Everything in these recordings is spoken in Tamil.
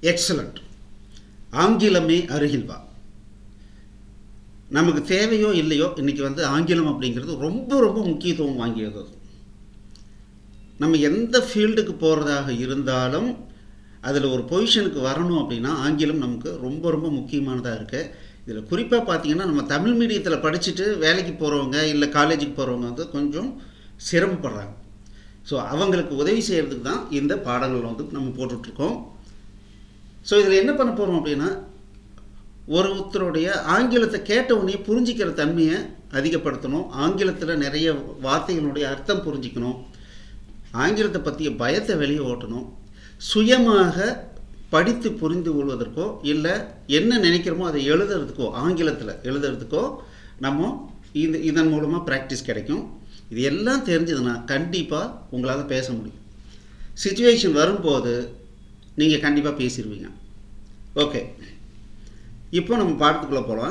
எக்ஸலண்ட் ஆங்கிலமே அருகில் வா நமக்கு தேவையோ இல்லையோ இன்றைக்கி வந்து ஆங்கிலம் அப்படிங்கிறது ரொம்ப ரொம்ப முக்கியத்துவம் வாங்கியது அது. நம்ம எந்த ஃபீல்டுக்கு போகிறதாக இருந்தாலும் அதில் ஒரு பொசிஷனுக்கு வரணும் அப்படின்னா ஆங்கிலம் நமக்கு ரொம்ப ரொம்ப முக்கியமானதாக இருக்குது இதில் குறிப்பாக பார்த்தீங்கன்னா நம்ம தமிழ் மீடியத்தில் படிச்சுட்டு வேலைக்கு போகிறவங்க இல்லை காலேஜுக்கு போகிறவங்க வந்து கொஞ்சம் சிரமப்படுறாங்க ஸோ அவங்களுக்கு உதவி செய்கிறதுக்கு தான் இந்த பாடங்கள் வந்து நம்ம போட்டுட்ருக்கோம் ஸோ இதில் என்ன பண்ண போகிறோம் அப்படின்னா ஒருத்தருடைய ஆங்கிலத்தை கேட்ட உடனே புரிஞ்சிக்கிற தன்மையை அதிகப்படுத்தணும் ஆங்கிலத்தில் நிறைய வார்த்தைகளுடைய அர்த்தம் புரிஞ்சிக்கணும் ஆங்கிலத்தை பற்றிய பயத்தை வெளியே ஓட்டணும் சுயமாக படித்து புரிந்து கொள்வதற்கோ இல்லை என்ன நினைக்கிறோமோ அதை எழுதுறதுக்கோ ஆங்கிலத்தில் எழுதுறதுக்கோ நம்ம இது இதன் மூலமாக ப்ராக்டிஸ் கிடைக்கும் இது எல்லாம் தெரிஞ்சதுன்னா கண்டிப்பாக உங்களால் பேச முடியும் சுச்சுவேஷன் வரும்போது நீங்கள் கண்டிப்பாக பேசிடுவீங்க ஓகே இப்போ நம்ம பாடத்துக்குள்ளே போகலாம்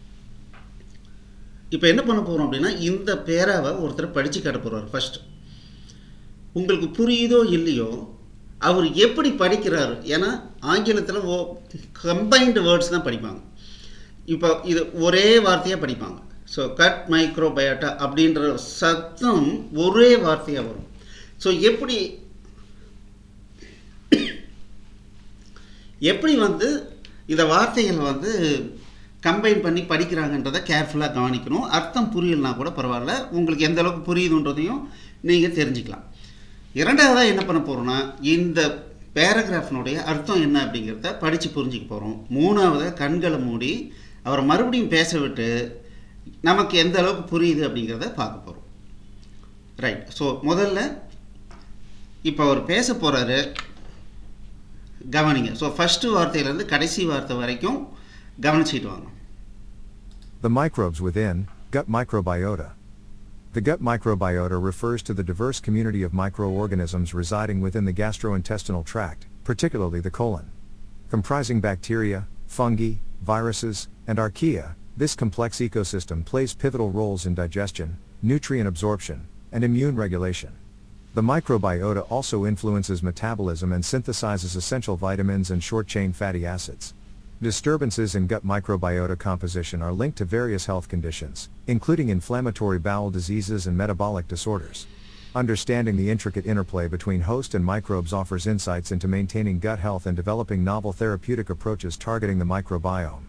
இப்போ என்ன பண்ண போகிறோம் அப்படின்னா இந்த பேராவை ஒருத்தர் படித்து காட்ட போகிறார் ஃபர்ஸ்ட் உங்களுக்கு புரியுதோ இல்லையோ அவர் எப்படி படிக்கிறாரு ஏன்னா ஆங்கிலத்தில் ஓ கம்பைன்டு வேர்ட்ஸ் தான் படிப்பாங்க இப்போ இது ஒரே வார்த்தையாக படிப்பாங்க ஸோ கட் மைக்ரோபயோட்டா அப்படின்ற சத்தம் ஒரே வார்த்தையாக வரும் ஸோ எப்படி எப்படி வந்து இந்த வார்த்தைகள் வந்து கம்பைன் பண்ணி படிக்கிறாங்கன்றதை கேர்ஃபுல்லாக கவனிக்கணும் அர்த்தம் புரியலனா கூட பரவாயில்ல உங்களுக்கு எந்த அளவுக்கு புரியுதுன்றதையும் நீங்கள் தெரிஞ்சுக்கலாம் இரண்டாவதாக என்ன பண்ண போகிறோம்னா இந்த பேராகிராஃபினுடைய அர்த்தம் என்ன அப்படிங்கிறத படித்து புரிஞ்சுக்க போகிறோம் மூணாவது கண்களை மூடி அவரை மறுபடியும் பேச விட்டு நமக்கு எந்த அளவுக்கு புரியுது அப்படிங்கிறத பார்க்க போகிறோம் ரைட் ஸோ முதல்ல இப்போ அவர் பேச போகிறாரு கவனிங்க ஸோ ஃபஸ்ட்டு வார்த்தையிலேருந்து கடைசி வார்த்தை வரைக்கும் கவனிச்சிட்டு வாங்க The microbes within, gut microbiota. The gut microbiota refers to the diverse community of microorganisms residing within the gastrointestinal tract, particularly the colon. Comprising bacteria, fungi, viruses, and archaea, this complex ecosystem plays pivotal roles in digestion, nutrient absorption, and immune regulation. The microbiota also influences metabolism and synthesizes essential vitamins and short chain fatty acids. Disturbances in gut microbiota composition are linked to various health conditions, including inflammatory bowel diseases and metabolic disorders. Understanding the intricate interplay between host and microbes offers insights into maintaining gut health and developing novel therapeutic approaches targeting the microbiome.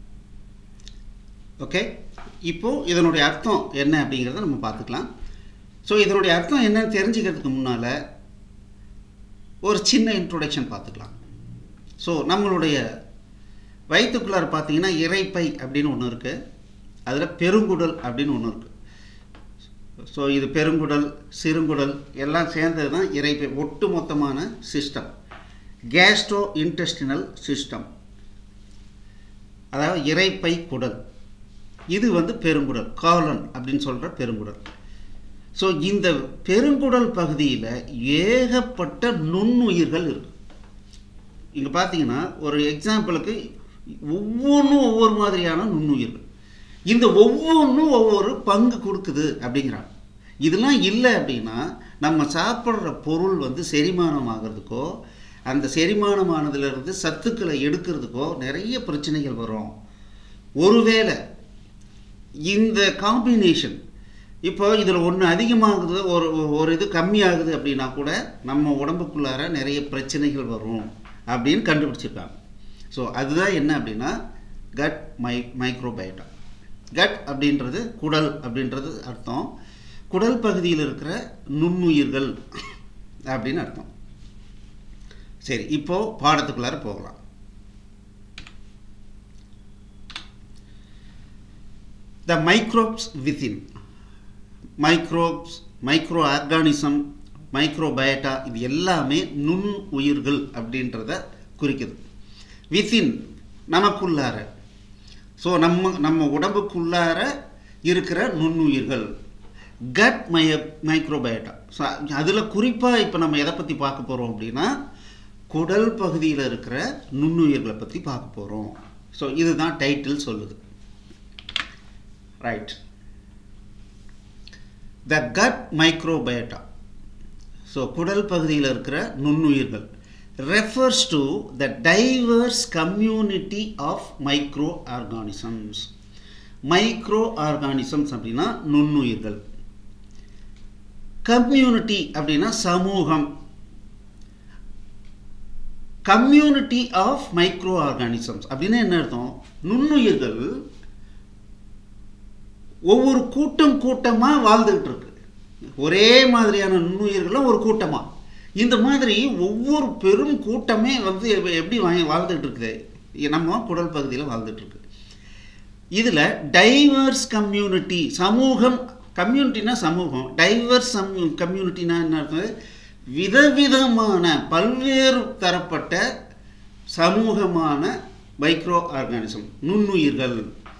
Okay இப்போ இதனுடைய அர்த்தம் என்ன அப்படிங்கிறத நம்ம பார்த்துக்கலாம் ஸோ இதனுடைய அர்த்தம் என்னன்னு தெரிஞ்சுக்கிறதுக்கு முன்னால் ஒரு சின்ன இன்ட்ரோடக்ஷன் பார்த்துக்கலாம் ஸோ நம்மளுடைய வயிற்றுக்குள்ளார பார்த்தீங்கன்னா இறைப்பை அப்படின்னு ஒன்று இருக்குது அதில் பெருங்குடல் அப்படின்னு ஒன்று இருக்குது ஸோ இது பெருங்குடல் சிறுங்குடல் எல்லாம் சேர்ந்தது தான் இறைப்பை ஒட்டு மொத்தமான சிஸ்டம் கேஸ்ட்ரோ இன்டெஸ்டினல் சிஸ்டம் அதாவது இறைப்பை குடல் இது வந்து பெருங்குடல் காலன் அப்படின்னு சொல்கிற பெருங்குடல் ஸோ இந்த பெருங்குடல் பகுதியில் ஏகப்பட்ட நுண்ணுயிர்கள் இருக்கு இங்கே பார்த்தீங்கன்னா ஒரு எக்ஸாம்பிளுக்கு ஒவ்வொன்றும் ஒவ்வொரு மாதிரியான நுண்ணுயிர்கள் இந்த ஒவ்வொன்றும் ஒவ்வொரு பங்கு கொடுக்குது அப்படிங்கிறாங்க இதெல்லாம் இல்லை அப்படின்னா நம்ம சாப்பிட்ற பொருள் வந்து செரிமானம் ஆகிறதுக்கோ அந்த செரிமானமானதுலேருந்து சத்துக்களை எடுக்கிறதுக்கோ நிறைய பிரச்சனைகள் வரும் ஒருவேளை இந்த காம்பினேஷன் இப்போ இதில் ஒன்று அதிகமாகுது ஒரு ஒரு இது கம்மியாகுது அப்படின்னா கூட நம்ம உடம்புக்குள்ளார நிறைய பிரச்சனைகள் வரும் அப்படின்னு கண்டுபிடிச்சிருக்காங்க ஸோ அதுதான் என்ன அப்படின்னா கட் மை மைக்ரோபயோட்டா கட் அப்படின்றது குடல் அப்படின்றது அர்த்தம் குடல் பகுதியில் இருக்கிற நுண்ணுயிர்கள் அப்படின்னு அர்த்தம் சரி இப்போ பாடத்துக்குள்ளார போகலாம் the microbes within microbes microorganism microbiota இது எல்லாமே நுண் உயிர்கள் அப்படின்றத குறிக்குது வித்தின் நமக்குள்ளார ஸோ நம்ம நம்ம உடம்புக்குள்ளார இருக்கிற நுண்ணுயிர்கள் கட் மைய மைக்ரோபயோட்டா ஸோ அதில் குறிப்பாக இப்போ நம்ம எதை பற்றி பார்க்க போகிறோம் அப்படின்னா குடல் பகுதியில் இருக்கிற நுண்ணுயிர்களை பற்றி பார்க்க போகிறோம் ஸோ இதுதான் டைட்டில் சொல்லுது right the gut microbiota so குடல் பகுதியில் இருக்கிற நுண்ணுயிர்கள் refers to the diverse community of microorganisms microorganisms அப்படின்னா நுண்ணுயிர்கள் கம்யூனிட்டி அப்படின்னா சமூகம் கம்யூனிட்டி ஆஃப் மைக்ரோ ஆர்கானிசம்ஸ் அப்படின்னா என்ன அர்த்தம் நுண்ணுயிர்கள் ஒவ்வொரு கூட்டம் கூட்டமாக வாழ்ந்துகிட்டு இருக்கு ஒரே மாதிரியான நுண்ணுயிர்களும் ஒரு கூட்டமாக இந்த மாதிரி ஒவ்வொரு பெரும் கூட்டமே வந்து எப்~ எப்படி வாங்கி வாழ்ந்துட்டு இருக்குது நம்ம குடல் பகுதியில் வாழ்ந்துட்டு இருக்கு இதில் டைவர்ஸ் கம்யூனிட்டி சமூகம் கம்யூனிட்டினா சமூகம் டைவர்ஸ் சம் கம்யூனிட்டினா என்ன அர்த்தம்? விதவிதமான பல்வேறு தரப்பட்ட சமூகமான மைக்ரோ ஆர்கானிசம் நுண்ணுயிர்கள்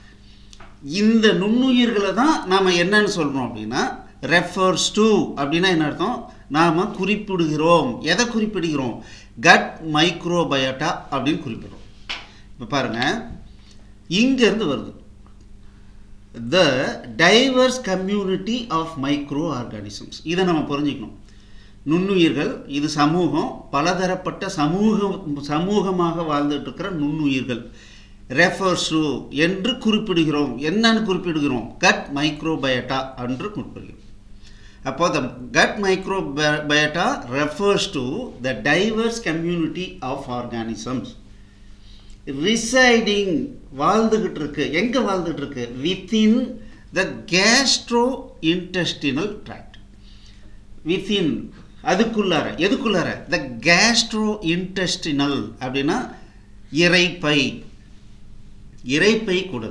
இந்த நுண்ணுயிர்களை தான் நாம் என்னன்னு சொல்கிறோம் அப்படின்னா ரெஃபர்ஸ் டு அப்படின்னா என்ன அர்த்தம் நாம் குறிப்பிடுகிறோம் எதை குறிப்பிடுகிறோம் கட் மைக்ரோபயோட்டா அப்படின்னு குறிப்பிடுறோம் இப்போ பாருங்கள் இங்கேருந்து வருது the diverse community of microorganisms இதை நம்ம புரிஞ்சுக்கணும் நுண்ணுயிர்கள் இது சமூகம் பலதரப்பட்ட சமூகம் சமூகமாக வாழ்ந்துட்டு இருக்கிற நுண்ணுயிர்கள் ரெஃபர்ஸ் டு என்று குறிப்பிடுகிறோம் என்னன்னு குறிப்பிடுகிறோம் கட் மைக்ரோபயோட்டா என்று குறிப்பிடுகிறோம் அப்போ the gut microbiota refers to the diverse community of organisms residing வாழ்ந்துகிட்டு இருக்கு எங்கே வாழ்ந்துகிட்டு இருக்கு within the gastrointestinal tract within அதுக்குள்ளார எதுக்குள்ளார த கேஸ்ட்ரோ இன்டெஸ்டினல் அப்படின்னா இறைப்பை இறைப்பை குடல்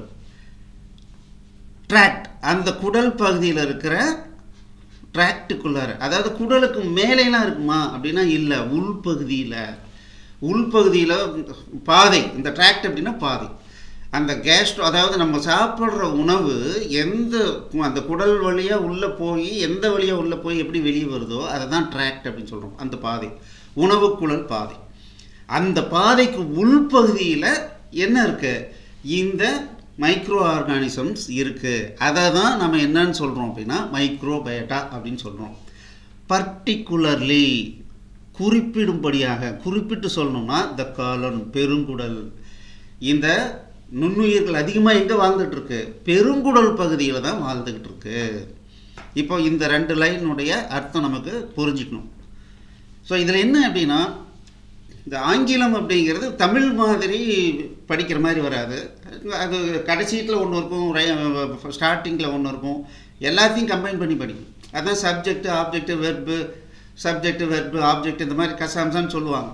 ட்ராக்ட் அந்த குடல் பகுதியில் இருக்கிற ட்ராக்டுக்குள்ளார அதாவது குடலுக்கு மேலேலாம் இருக்குமா அப்படின்னா இல்லை உள்பகுதியில் உள்பகுதியில் பாதை இந்த ட்ராக்ட் அப்படின்னா பாதை அந்த கேஸ்ட்ரோ அதாவது நம்ம சாப்பிட்ற உணவு எந்த அந்த குடல் வழியாக உள்ளே போய் எந்த வழியாக உள்ளே போய் எப்படி வெளியே வருதோ அதை தான் ட்ராக்ட் அப்படின்னு சொல்கிறோம் அந்த பாதை உணவு குழல் பாதை அந்த பாதைக்கு உள்பகுதியில் என்ன இருக்கு இந்த மைக்ரோ ஆர்கானிசம்ஸ் இருக்குது அதை தான் நம்ம என்னன்னு சொல்கிறோம் அப்படின்னா மைக்ரோபயோட்டா அப்படின்னு சொல்கிறோம் பர்டிகுலர்லி குறிப்பிடும்படியாக குறிப்பிட்டு சொல்லணும்னா த காலன் பெருங்குடல் இந்த நுண்ணுயிர்கள் அதிகமாக எங்கே வாழ்ந்துட்டு இருக்கு பெருங்குடல் பகுதியில் தான் வாழ்ந்துக்கிட்டு இருக்கு இப்போ இந்த ரெண்டு லைனுடைய அர்த்தம் நமக்கு புரிஞ்சுக்கணும் ஸோ இதில் என்ன அப்படின்னா இந்த ஆங்கிலம் அப்படிங்கிறது தமிழ் மாதிரி படிக்கிற மாதிரி வராது அது கடைசீட்டில் ஒன்று இருக்கும் ஸ்டார்டிங்கில் ஒன்று இருக்கும் எல்லாத்தையும் கம்பைன் பண்ணி படிக்கும் அதான் subject object verb subject verb object இந்த மாதிரி கசாம்சான்னு சொல்லுவாங்க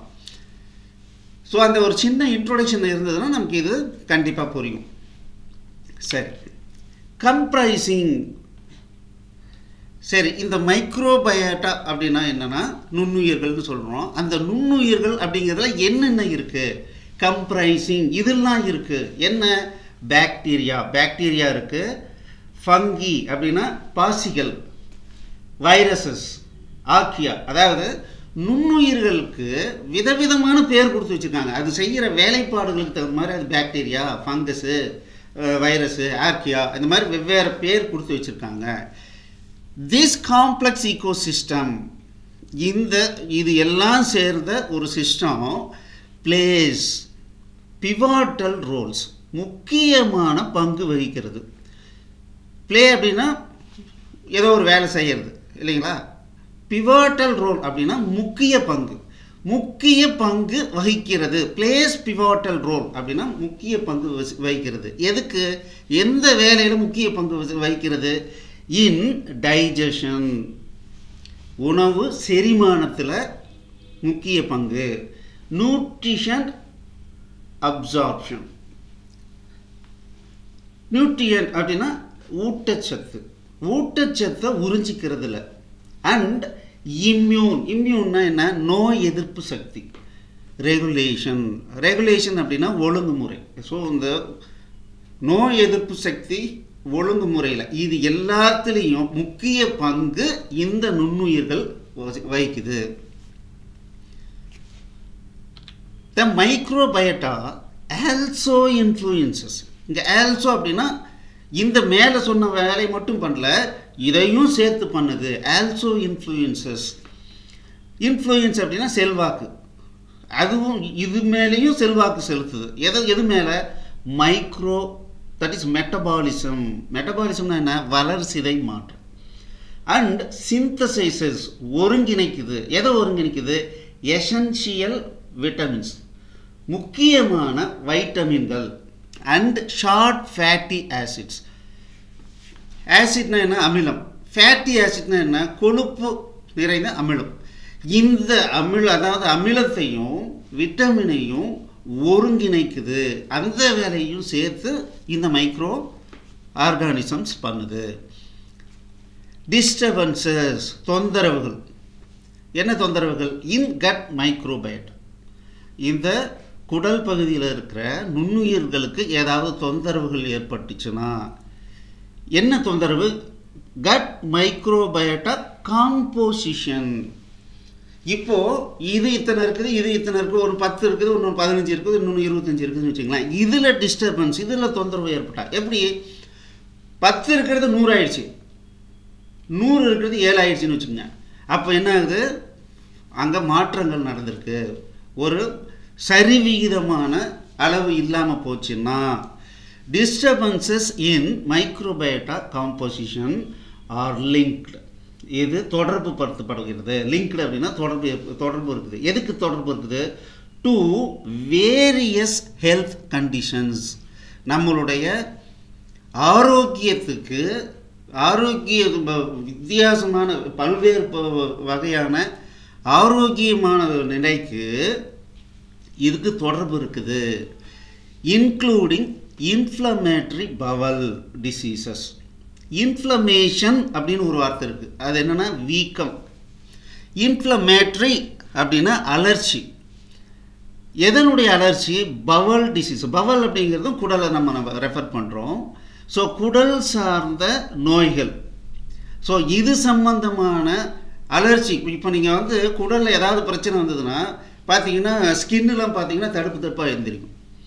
ஸோ அந்த ஒரு சின்ன இன்ட்ரோடக்ஷன் இருந்ததுன்னா நமக்கு இது கண்டிப்பாக புரியும் சரி கம்ப்ரைசிங் சரி இந்த மைக்ரோபயோட்டா அப்படின்னா என்னென்னா நுண்ணுயிர்கள்னு சொல்கிறோம் அந்த நுண்ணுயிர்கள் அப்படிங்கிறதுல என்னென்ன இருக்குது கம்ப்ரைசிங் இதெல்லாம் இருக்குது என்ன பாக்டீரியா பாக்டீரியா இருக்குது ஃபங்கி அப்படின்னா பாசிகள் வைரஸஸ் ஆக்கியா அதாவது நுண்ணுயிர்களுக்கு விதவிதமான பேர் கொடுத்து வச்சுருக்காங்க அது செய்கிற வேலைப்பாடுகளுக்கு தகுந்த மாதிரி அது பாக்டீரியா ஃபங்கஸு வைரஸு ஆர்கியா இந்த மாதிரி வெவ்வேறு பேர் கொடுத்து வச்சுருக்காங்க திஸ் காம்ப்ளெக்ஸ் ஈகோசிஸ்டம் இந்த இது எல்லாம் சேர்ந்த ஒரு சிஸ்டம் பிளேஸ் பிவாட்டல் ரோல்ஸ் முக்கியமான பங்கு வகிக்கிறது ப்ளே அப்படின்னா ஏதோ ஒரு வேலை செய்கிறது இல்லைங்களா பிவாட்டல் ரோல் அப்படின்னா முக்கிய பங்கு முக்கிய பங்கு வகிக்கிறது பிளேஸ் பிவாட்டல் ரோல் அப்படின்னா முக்கிய பங்கு வசி- வகிக்கிறது எதுக்கு எந்த வேலையில் முக்கிய பங்கு வசி- வகிக்கிறது இன் டைஜஷன் உணவு செரிமானத்தில் முக்கிய பங்கு நியூட்ரிஷன் அப்சார்ப்ஷன் நியூட்ரியன் அப்படின்னா ஊட்டச்சத்து ஊட்டச்சத்தை உறிஞ்சிக்கிறதுல அண்ட் இம்யூன் இம்யூன்னா என்ன நோய் எதிர்ப்பு சக்தி ரெகுலேஷன் ரெகுலேஷன் அப்படின்னா ஒழுங்குமுறை ஸோ இந்த நோய் எதிர்ப்பு சக்தி ஒழுங்குமுறையில் இது எல்லாத்துலேயும் முக்கிய பங்கு இந்த நுண்ணுயிர்கள் வசி- வகிக்குது த மைக்ரோபயோட்டா ஆல்சோ இன்ஃப்ளூயன்சஸ் இங்கே ஆல்சோ அப்படின்னா இந்த மேலே சொன்ன வேலையை மட்டும் பண்ணல இதையும் சேர்த்து பண்ணுது ஆல்சோ இன்ஃப்ளூயன்சஸ் இன்ஃப்ளூயன்ஸ் அப்படின்னா செல்வாக்கு அதுவும் இது மேலேயும் செல்வாக்கு செலுத்துது எது எது மேலே மைக்ரோ தட் இஸ் மெட்டபாலிசம் மெட்டபாலிசம்னா என்ன வளர்சிதை மாற்றம் அண்ட் சிந்தசைசஸ் ஒருங்கிணைக்குது எதை ஒருங்கிணைக்குது எசென்ஷியல் விட்டமின்ஸ் முக்கியமான வைட்டமின்கள் அண்ட் ஷார்ட் ஃபேட்டி ஆசிட்ஸ் ஆசிட்னா என்ன அமிலம் ஃபேட்டி ஆசிட்னா என்ன கொழுப்பு நிறைந்த அமிலம் இந்த அமில அதாவது அமிலத்தையும் விட்டமினையும் ஒருங்கிணைக்குது அந்த வேலையும் சேர்த்து இந்த மைக்ரோ ஆர்கானிசம்ஸ் பண்ணுது டிஸ்டர்பன்சஸ் தொந்தரவுகள் என்ன தொந்தரவுகள் இன் கட் மைக்ரோபயட் இந்த குடல் பகுதியில் இருக்கிற நுண்ணுயிர்களுக்கு ஏதாவது தொந்தரவுகள் ஏற்பட்டுச்சுன்னா என்ன தொந்தரவு கட் மைக்ரோபயோட்டா காம்போசிஷன் இப்போ இது இத்தனை இருக்குது இது இத்தனை இருக்குது ஒரு பத்து இருக்குது இன்னொன்று பதினஞ்சு இருக்குது இன்னொன்று இருபத்தஞ்சு இருக்குதுன்னு வச்சுங்களேன் இதில் டிஸ்டர்பன்ஸ் இதில் தொந்தரவு ஏற்பட்டா எப்படி பத்து இருக்கிறது நூறு ஆயிடுச்சு நூறு இருக்கிறது ஏழு ஆயிடுச்சுன்னு வச்சுக்கோங்க அப்போ என்ன ஆகுது அங்கே மாற்றங்கள் நடந்திருக்கு ஒரு சரிவிகிதமான அளவு இல்லாமல் போச்சுன்னா disturbances in microbiota composition are linked இது தொடர்பு படுத்தப்படுகிறது லிங்க்டு அப்படின்னா தொடர்பு தொடர்பு இருக்குது எதுக்கு தொடர்பு இருக்குது டு வேரியஸ் ஹெல்த் கண்டிஷன்ஸ் நம்மளுடைய ஆரோக்கியத்துக்கு ஆரோக்கிய ப- வித்தியாசமான பல்வேறு ப- வகையான ஆரோக்கியமான நிலைக்கு இதுக்கு தொடர்பு இருக்குது including inflammatory bowel diseases inflammation அப்படின்னு ஒரு வார்த்தை இருக்குது அது என்னென்னா வீக்கம் இன்ஃப்ளமேட்டரி அப்படின்னா அலர்ச்சி எதனுடைய அலர்ச்சி பவல் டிசீஸ் பவல் அப்படிங்கிறதும் குடலை நம்ம நம்ம ரெஃபர் பண்ணுறோம் ஸோ குடல் சார்ந்த நோய்கள் ஸோ இது சம்பந்தமான அலர்ஜி இப்போ நீங்கள் வந்து குடலில் ஏதாவது பிரச்சனை வந்ததுன்னா பார்த்தீங்கன்னா ஸ்கின்னுலாம் பார்த்தீங்கன்னா தடுப்பு தடுப்பாக எழுந்திருக்கும்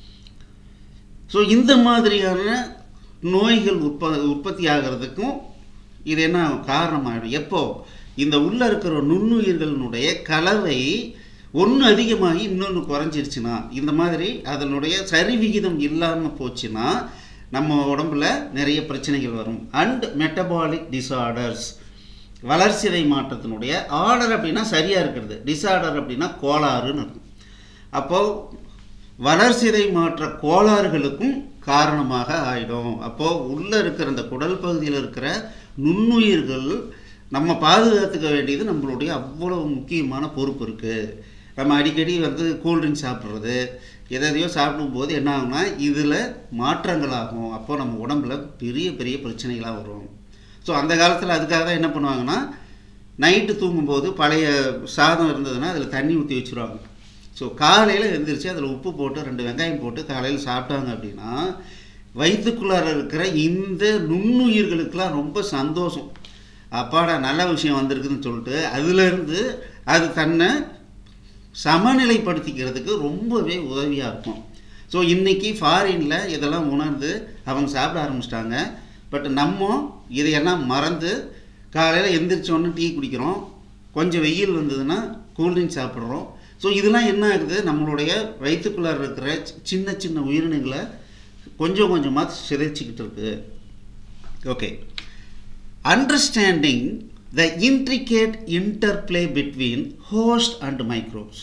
ஸோ இந்த மாதிரியான நோய்கள் உற்ப உற்பத்தி ஆகிறதுக்கும் இது என்ன காரணமாகிடும் எப்போ இந்த உள்ளே இருக்கிற நுண்ணுயிர்களினுடைய கலவை ஒன்று அதிகமாகி இன்னொன்று குறைஞ்சிருச்சுன்னா இந்த மாதிரி அதனுடைய சரிவிகிதம் இல்லாமல் போச்சுன்னா நம்ம உடம்புல நிறைய பிரச்சனைகள் வரும் அண்ட் மெட்டபாலிக் டிசார்டர்ஸ் வளர்சிதை மாற்றத்தினுடைய ஆர்டர் அப்படின்னா சரியாக இருக்கிறது டிசார்டர் அப்படின்னா கோளாறுன்னு இருக்கும் அப்போது வளர்சிதை மாற்ற கோளாறுகளுக்கும் காரணமாக ஆயிடும் அப்போது உள்ளே இருக்கிற அந்த குடல் பகுதியில் இருக்கிற நுண்ணுயிர்கள் நம்ம பாதுகாத்துக்க வேண்டியது நம்மளுடைய அவ்வளவு முக்கியமான பொறுப்பு இருக்குது நம்ம அடிக்கடி வந்து கூல்ட்ரிங்க் சாப்பிட்றது எதையோ சாப்பிடும்போது என்ன ஆகும்னா இதில் மாற்றங்கள் ஆகும் அப்போது நம்ம உடம்புல பெரிய பெரிய பிரச்சனைகளாக வரும் ஸோ அந்த காலத்தில் அதுக்காக தான் என்ன பண்ணுவாங்கன்னா நைட்டு தூங்கும்போது பழைய சாதம் இருந்ததுன்னா அதில் தண்ணி ஊற்றி வச்சுருவாங்க ஸோ காலையில் எழுந்திரிச்சு அதில் உப்பு போட்டு ரெண்டு வெங்காயம் போட்டு காலையில் சாப்பிட்டாங்க அப்படின்னா வயிற்றுக்குள்ளார இருக்கிற இந்த நுண்ணுயிர்களுக்கெல்லாம் ரொம்ப சந்தோஷம் அப்பாடா நல்ல விஷயம் வந்திருக்குதுன்னு சொல்லிட்டு அதுலேருந்து அது தன்னை சமநிலைப்படுத்திக்கிறதுக்கு ரொம்பவே உதவியாக இருக்கும் ஸோ இன்றைக்கி ஃபாரினில் இதெல்லாம் உணர்ந்து அவங்க சாப்பிட ஆரம்பிச்சிட்டாங்க பட் நம்ம இதையெல்லாம் மறந்து காலையில் எந்திரிச்சோன்னு டீ குடிக்கிறோம் கொஞ்சம் வெயில் வந்ததுன்னா கூல்ட்ரிங்க் சாப்பிட்றோம் ஸோ இதெல்லாம் என்ன ஆகுது நம்மளுடைய வயிற்றுக்குள்ளார இருக்கிற சி- சின்ன சின்ன உயிரினங்களை கொஞ்சம் கொஞ்சமாக சிதைச்சிக்கிட்டு இருக்கு okay understanding the intricate interplay between host and microbes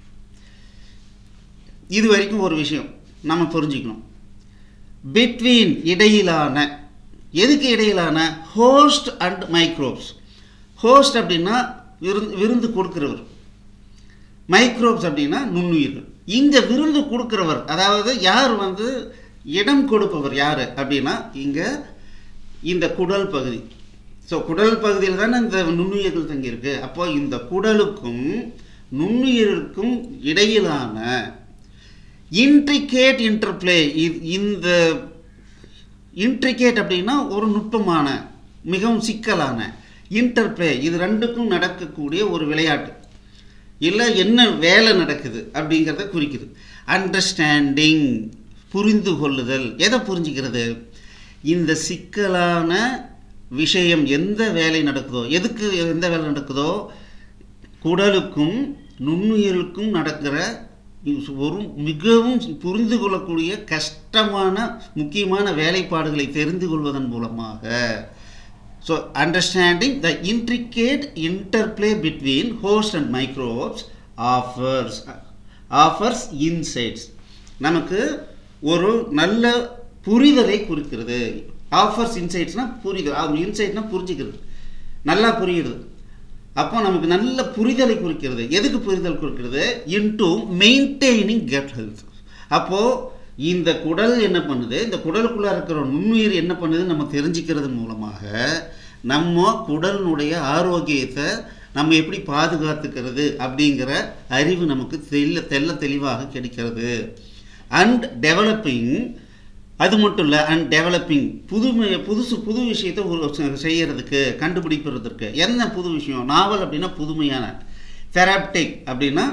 இது வரைக்கும் ஒரு விஷயம் நம்ம புரிஞ்சுக்கணும் பிட்வீன் இடையிலான எதுக்கு இடையிலான ஹோஸ்ட் அண்ட் மைக்ரோப்ஸ் ஹோஸ்ட் அப்படின்னா விருந்து விருந்து கொடுக்கிறவர் மைக்ரோப்ஸ் அப்படின்னா நுண்ணுயிர்கள் இங்கே விருந்து கொடுக்கிறவர் அதாவது யார் வந்து இடம் கொடுப்பவர் யார் அப்படின்னா இங்கே இந்த குடல் பகுதி ஸோ குடல் பகுதியில் தானே இந்த நுண்ணுயிர்கள் தங்கியிருக்கு அப்போ இந்த குடலுக்கும் நுண்ணுயிர்களுக்கும் இடையிலான இன்ட்ரிகேட் இன்டர்ப்ளே இந்த இன்ட்ரிகேட் அப்படின்னா ஒரு நுட்பமான மிகவும் சிக்கலான இன்டர்ப்ளே இது ரெண்டுக்கும் நடக்கக்கூடிய ஒரு விளையாட்டு இல்லை என்ன வேலை நடக்குது அப்படிங்கிறத குறிக்குது அண்டர்ஸ்டாண்டிங் புரிந்து கொள்ளுதல் எதை புரிஞ்சுக்கிறது இந்த சிக்கலான விஷயம் எந்த வேலை நடக்குதோ எதுக்கு எந்த வேலை நடக்குதோ குடலுக்கும் நுண்ணுயிர்களுக்கும் நடக்கிற இது ஒரு மிகவும் புரிந்து கொள்ளக்கூடிய கஷ்டமான முக்கியமான வேலைப்பாடுகளை தெரிந்து கொள்வதன் மூலமாக so understanding the intricate interplay between host and microbes offers offers insights நமக்கு ஒரு நல்ல புரிதலை குறிக்கிறது ஆஃபர்ஸ் இன்சைட்ஸ்னால் புரிதல் அவங்க இன்சைட்னா புரிஞ்சுக்கிறது நல்லா புரியுது அப்போ நமக்கு நல்ல புரிதலை குறிக்கிறது எதுக்கு புரிதல் குறிக்கிறது இன்டு மெயின்டைனிங் கட் ஹெல்த் அப்போது இந்த குடல் என்ன பண்ணுது இந்த குடலுக்குள்ளே இருக்கிற நுண்ணுயிர் என்ன பண்ணுது நம்ம தெரிஞ்சுக்கிறது மூலமாக நம்ம குடலினுடைய ஆரோக்கியத்தை நம்ம எப்படி பாதுகாத்துக்கிறது அப்படிங்கிற அறிவு நமக்கு தெல்ல தெல்ல தெளிவாக கிடைக்கிறது அண்ட் டெவலப்பிங் அது மட்டும் இல்லை அண்ட் டெவலப்பிங் புதுமை புதுசு புது விஷயத்தை ஒரு செ- செய்யறதுக்கு கண்டுபிடிப்பதற்கு என்ன புது விஷயம் நாவல் அப்படின்னா புதுமையான தெராப்டிக் அப்படின்னா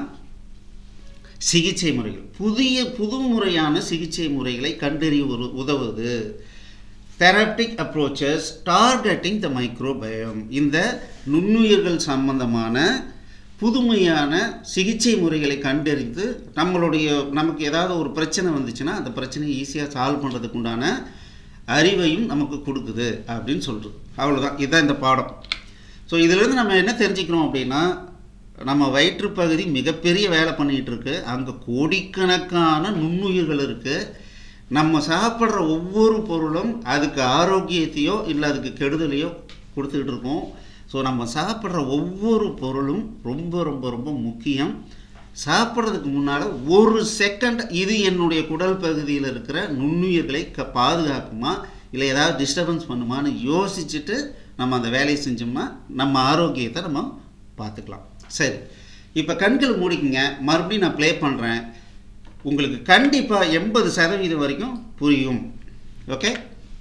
சிகிச்சை முறைகள் புதிய புது முறையான சிகிச்சை முறைகளை கண்டறிய ஒரு உதவுது therapeutic approaches targeting the microbiome இந்த நுண்ணுயிர்கள் சம்பந்தமான புதுமையான சிகிச்சை முறைகளை கண்டறிந்து நம்மளுடைய நமக்கு ஏதாவது ஒரு பிரச்சனை வந்துச்சுன்னா அந்த பிரச்சனையை ஈஸியாக சால்வ் பண்ணுறதுக்கு உண்டான அறிவையும் நமக்கு கொடுக்குது அப்படின்னு சொல்கிறது அவ்வளோதான் இதுதான் இந்த பாடம் ஸோ இதிலிருந்து நம்ம என்ன தெரிஞ்சுக்கிறோம் அப்படின்னா நம்ம வயிற்றுப்பகுதி மிகப்பெரிய வேலை பண்ணிகிட்டு இருக்கு அங்கே கோடிக்கணக்கான நுண்ணுயிர்கள் இருக்குது நம்ம சாப்பிட்ற ஒவ்வொரு பொருளும் அதுக்கு ஆரோக்கியத்தையோ இல்லை அதுக்கு கெடுதலையோ கொடுத்துக்கிட்டு இருக்கோம் ஸோ நம்ம சாப்பிட்ற ஒவ்வொரு பொருளும் ரொம்ப ரொம்ப ரொம்ப முக்கியம் சாப்பிட்றதுக்கு முன்னால் ஒரு செகண்ட் இது என்னுடைய குடல் பகுதியில் இருக்கிற நுண்ணுயிர்களை க பாதுகாக்குமா இல்லை ஏதாவது டிஸ்டர்பன்ஸ் பண்ணுமான்னு யோசிச்சுட்டு நம்ம அந்த வேலையை செஞ்சோம்னா நம்ம ஆரோக்கியத்தை நம்ம பார்த்துக்கலாம் சரி இப்போ கண்கள் மூடிக்குங்க மறுபடியும் நான் ப்ளே பண்ணுறேன் உங்களுக்கு கண்டிப்பாக எண்பது சதவீதம் வரைக்கும் புரியும் okay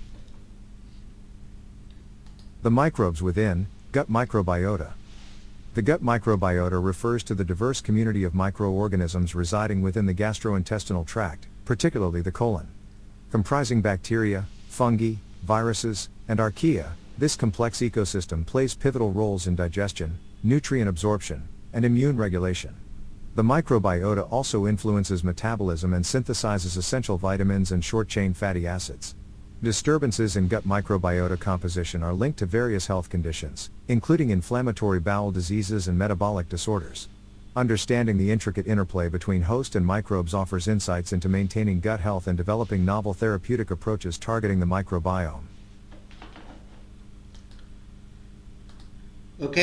The microbes within, gut microbiota. The gut microbiota refers to the diverse community of microorganisms residing within the gastrointestinal tract, particularly the colon. Comprising bacteria, fungi, viruses, and archaea, this complex ecosystem plays pivotal roles in digestion, nutrient absorption, and immune regulation. The microbiota also influences metabolism and synthesizes essential vitamins and short-chain fatty acids. Disturbances in gut microbiota composition are linked to various health conditions, including inflammatory bowel diseases and metabolic disorders. Understanding the intricate interplay between host and microbes offers insights into maintaining gut health and developing novel therapeutic approaches targeting the microbiome. Okay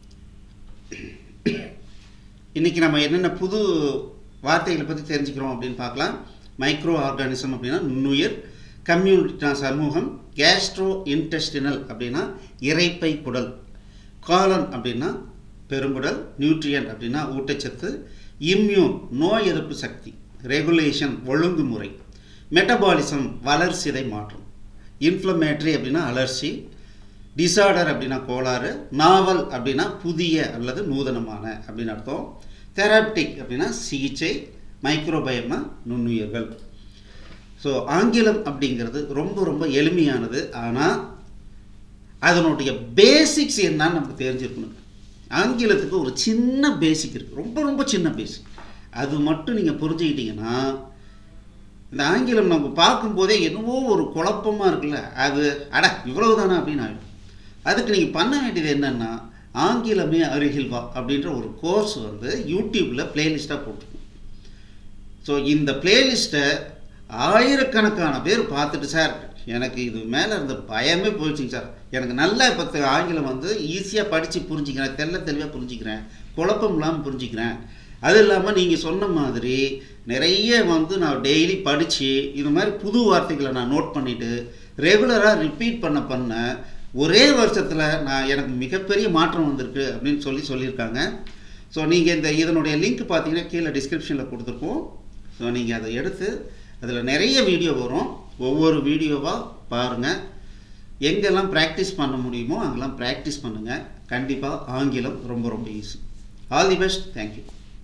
இன்னைக்கு நம்ம என்னென்ன புது வார்த்தைகளை பற்றி தெரிஞ்சுக்கிறோம் அப்படின்னு பார்க்கலாம் மைக்ரோ ஆர்கானிசம் அப்படின்னா நுண்ணுயிர் கம்யூனிட்டி சமூகம் கேஸ்ட்ரோ இன்டெஸ்டினல் அப்படின்னா இரைப்பை குடல் காலன் அப்படின்னா பெருங்குடல் நியூட்ரியன்ட் அப்படின்னா ஊட்டச்சத்து இம்யூன் நோய் எதிர்ப்பு சக்தி ரெகுலேஷன் ஒழுங்குமுறை மெட்டபாலிசம் வளர்சிதை மாற்றம் இன்ஃப்ளமேட்டரி அப்படின்னா அலர்ச்சி டிசார்டர் அப்படின்னா கோளாறு நாவல் அப்படின்னா புதிய அல்லது நூதனமான அப்படின்னு அர்த்தம் தெராப்டிக் அப்படின்னா சிகிச்சை மைக்ரோபயம்னா நுண்ணுயிர்கள் ஸோ ஆங்கிலம் அப்படிங்கிறது ரொம்ப ரொம்ப எளிமையானது ஆனால் அதனுடைய பேசிக்ஸ் என்னன்னு நமக்கு தெரிஞ்சிருக்கணும் ஆங்கிலத்துக்கு ஒரு சின்ன பேசிக் இருக்குது ரொம்ப ரொம்ப சின்ன பேசிக் அது மட்டும் நீங்கள் புரிஞ்சுக்கிட்டீங்கன்னா இந்த ஆங்கிலம் நமக்கு பார்க்கும்போதே என்னவோ ஒரு குழப்பமாக இருக்குல்ல அது அட இவ்வளவு தானே அப்படின்னு ஆகிடும் அதுக்கு நீங்கள் பண்ண வேண்டியது என்னென்னா ஆங்கிலமே அருகில் வா அப்படின்ற ஒரு கோர்ஸ் வந்து யூடியூப்பில் பிளேலிஸ்ட்டாக போட்டிருக்கோம் ஸோ இந்த பிளேலிஸ்ட்டை ஆயிரக்கணக்கான பேர் பார்த்துட்டு சார் எனக்கு இது மேலே இருந்த பயமே போயிடுச்சுங்க சார் எனக்கு நல்லா இப்போ ஆங்கிலம் வந்து ஈஸியாக படித்து புரிஞ்சுக்கிறேன் தெல்ல தெளிவாக புரிஞ்சுக்கிறேன் குழப்பம் இல்லாமல் புரிஞ்சுக்கிறேன் அது இல்லாமல் நீங்கள் சொன்ன மாதிரி நிறைய வந்து நான் டெய்லி படித்து இது மாதிரி புது வார்த்தைகளை நான் நோட் பண்ணிவிட்டு ரெகுலராக ரிப்பீட் பண்ண பண்ண ஒரே வருஷத்தில் நான் எனக்கு மிகப்பெரிய மாற்றம் வந்திருக்கு அப்படின்னு சொல்லி சொல்லியிருக்காங்க ஸோ நீங்கள் இந்த இதனுடைய லிங்க் பார்த்தீங்கன்னா கீழே டிஸ்கிரிப்ஷனில் கொடுத்துருப்போம் ஸோ நீங்கள் அதை எடுத்து அதில் நிறைய வீடியோ வரும் ஒவ்வொரு வீடியோவாக பாருங்கள் எங்கெல்லாம் ப்ராக்டிஸ் பண்ண முடியுமோ அங்கெல்லாம் ப்ராக்டிஸ் பண்ணுங்கள் கண்டிப்பாக ஆங்கிலம் ரொம்ப ரொம்ப easy all the best thank you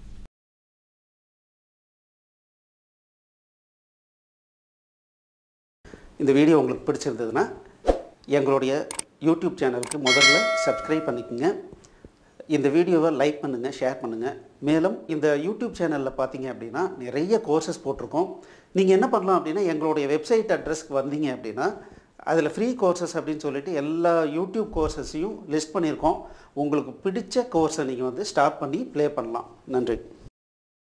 இந்த வீடியோ உங்களுக்கு பிடிச்சிருந்ததுன்னா எங்களுடைய யூடியூப் சேனலுக்கு முதல்ல சப்ஸ்கிரைப் பண்ணிக்கோங்க இந்த வீடியோவை லைக் பண்ணுங்கள் ஷேர் பண்ணுங்கள் மேலும் இந்த யூடியூப் சேனலில் பார்த்தீங்க அப்படின்னா நிறைய கோர்சஸ் போட்டிருக்கோம் நீங்கள் என்ன பண்ணலாம் அப்படின்னா எங்களுடைய வெப்சைட் அட்ரஸ்க்கு வந்தீங்க அப்படின்னா அதில் ஃப்ரீ கோர்சஸ் அப்படின்னு சொல்லிட்டு எல்லா யூடியூப் கோர்சஸையும் லிஸ்ட் பண்ணியிருக்கோம் உங்களுக்கு பிடிச்ச கோர்ஸை நீங்கள் வந்து ஸ்டார்ட் பண்ணி ப்ளே பண்ணலாம் நன்றி